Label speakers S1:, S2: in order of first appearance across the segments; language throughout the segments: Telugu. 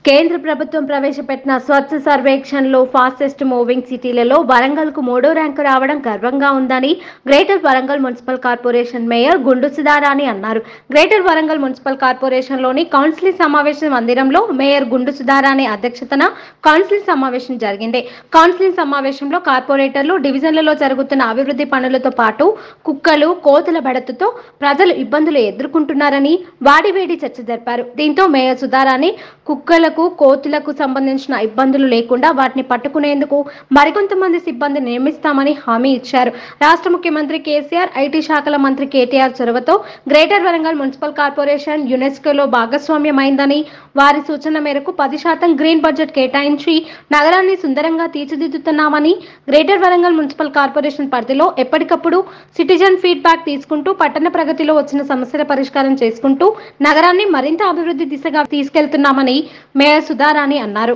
S1: కేంద్ర ప్రభుత్వం ప్రవేశపెట్టిన స్వచ్ఛ సర్వేక్షణలో ఫాస్టెస్ట్ మూవింగ్ సిటీలలో వరంగల్ కు మూడో ర్యాంకు రావడం గర్వంగా ఉందని greater Warangal municipal corporation mayor Gundu Sudharani అన్నారు గ్రేటర్ వరంగల్ మున్సిపల్ కార్పొరేషన్ లోని కౌన్సిలింగ్ సమావేశం మందిరంలో మేయర్ గుండు సుధారాణి అధ్యక్షతన కౌన్సిలింగ్ సమావేశం జరిగింది కౌన్సిలింగ్ సమావేశంలో కార్పొరేటర్లు డివిజన్లలో జరుగుతున్న అభివృద్ధి పనులతో పాటు కుక్కలు కోతుల బెడతతో ప్రజలు ఇబ్బందులు ఎదుర్కొంటున్నారని వాడివేడి చర్చ జరిపారు దీంతో మేయర్ సుధారాణి కుక్కలకు కోతులకు సంబంధించిన ఇబ్బందులు లేకుండా వాటిని పట్టుకునేందుకు మరికొంతమంది సిబ్బంది నియమిస్తామని హామీ ఇచ్చారు రాష్ట్ర ముఖ్యమంత్రి కేసీఆర్ ఐటీ శాఖల మంత్రి కేటీఆర్ చొరవతో గ్రేటర్ వరంగల్ మున్సిపల్ కార్పొరేషన్ యునెస్కోలో భాగస్వామ్యమైందని వారి సూచన మేరకు పది శాతం గ్రీన్ బడ్జెట్ కేటాయించి నగరాన్ని సుందరంగా తీర్చిదిద్దుతున్నామని గ్రేటర్ వరంగల్ మున్సిపల్ కార్పొరేషన్ పరిధిలో ఎప్పటికప్పుడు సిటిజన్ ఫీడ్బ్యాక్ తీసుకుంటూ పట్టణ ప్రగతిలో వచ్చిన సమస్యల పరిష్కారం చేసుకుంటూ నగరాన్ని మరింత అభివృద్ధి దిశగా తీసుకెళ్తున్నామని మేయర్ సుధారాణి అన్నారు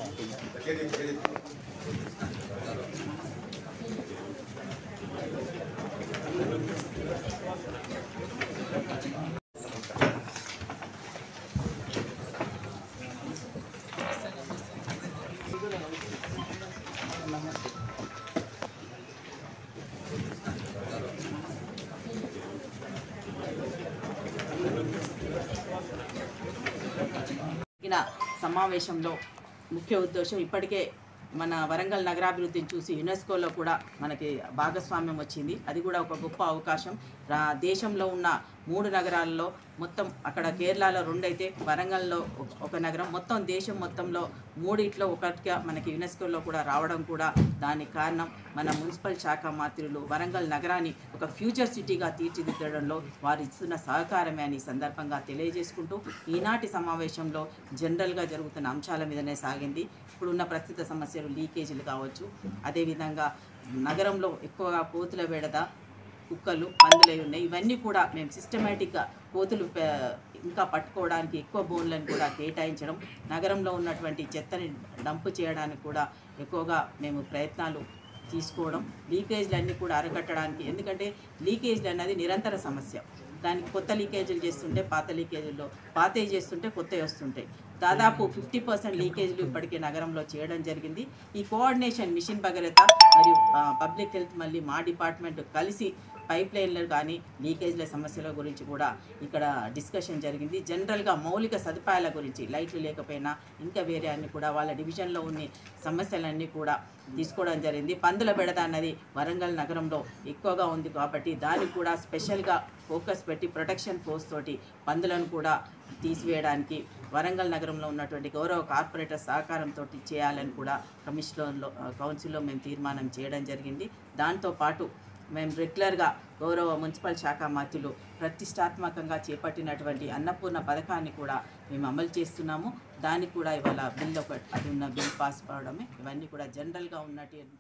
S2: జరిగిన సమావేశంలో ముఖ్య ఉద్దేశం ఇప్పటికే మన వరంగల్ నగరాభివృద్ధిని చూసి యునెస్కోలో కూడా మనకి భాగస్వామ్యం వచ్చింది అది కూడా ఒక గొప్ప అవకాశం రా- దేశంలో ఉన్న మూడు నగరాల్లో మొత్తం అక్కడ కేరళలో రెండైతే వరంగల్లో ఒక- ఒక నగరం మొత్తం దేశం మొత్తంలో మూడిట్లో ఒకటిగా మనకి యునెస్కోలో కూడా రావడం కూడా దానికి కారణం మన మున్సిపల్ శాఖ మంత్రులు వరంగల్ నగరాన్ని ఒక ఫ్యూచర్ సిటీగా తీర్చిదిద్దడంలో వారు ఇస్తున్న సహకారమే అని ఈ సందర్భంగా తెలియజేసుకుంటూ ఈనాటి సమావేశంలో జనరల్గా జరుగుతున్న అంశాల మీదనే సాగింది ఇప్పుడున్న ప్రస్తుత సమస్యలు లీకేజీలు కావచ్చు అదేవిధంగా నగరంలో ఎక్కువగా కోతుల బెడద కుక్కలు పందులై ఉన్నాయి ఇవన్నీ కూడా మేము సిస్టమేటిక్గా కోతులు పే- ఇంకా పట్టుకోవడానికి ఎక్కువ బోన్లను కూడా కేటాయించడం నగరంలో ఉన్నటువంటి చెత్తని డంపు చేయడానికి కూడా ఎక్కువగా మేము ప్రయత్నాలు తీసుకోవడం లీకేజ్లు అన్నీ కూడా అరికట్టడానికి ఎందుకంటే లీకేజ్లు అన్నది నిరంతర సమస్య దానికి కొత్త లీకేజీలు చేస్తుంటే పాత లీకేజీల్లో పాతవి చేస్తుంటే కొత్తవి వస్తుంటాయి దాదాపు ఫిఫ్టీ పర్సెంట్ లీకేజ్లు ఇప్పటికే నగరంలో చేయడం జరిగింది ఈ కోఆర్డినేషన్ మిషన్ భగీరథ మరియు పబ్లిక్ హెల్త్ మళ్ళీ మా డిపార్ట్మెంట్ కలిసి పైప్ లైన్లు కానీ లీకేజ్ల సమస్యల గురించి కూడా ఇక్కడ డిస్కషన్ జరిగింది జనరల్గా మౌలిక సదుపాయాల గురించి లైట్లు లేకపోయినా ఇంకా వేరే అన్ని కూడా వాళ్ళ డివిజన్లో ఉన్న సమస్యలన్నీ కూడా తీసుకోవడం జరిగింది పందుల బెడద అన్నది వరంగల్ నగరంలో ఎక్కువగా ఉంది కాబట్టి దానికి కూడా స్పెషల్గా ఫోకస్ పెట్టి ప్రొటెక్షన్ ఫోర్స్ తోటి పందులను కూడా తీసివేయడానికి వరంగల్ నగరంలో ఉన్నటువంటి గౌరవ కార్పొరేటర్ సహకారంతో చేయాలని కూడా కమిషనర్లో కౌన్సిల్లో మేము తీర్మానం చేయడం జరిగింది దాంతోపాటు మేము రెగ్యులర్గా గౌరవ మున్సిపల్ శాఖ మంత్రులు ప్రతిష్టాత్మకంగా చేపట్టినటువంటి అన్నపూర్ణ పథకాన్ని కూడా మేము అమలు చేస్తున్నాము దానికి కూడా ఇవాళ బిల్ ఒక అది ఉన్న బిల్ పాస్ కావడమే ఇవన్నీ కూడా జనరల్గా ఉన్నటి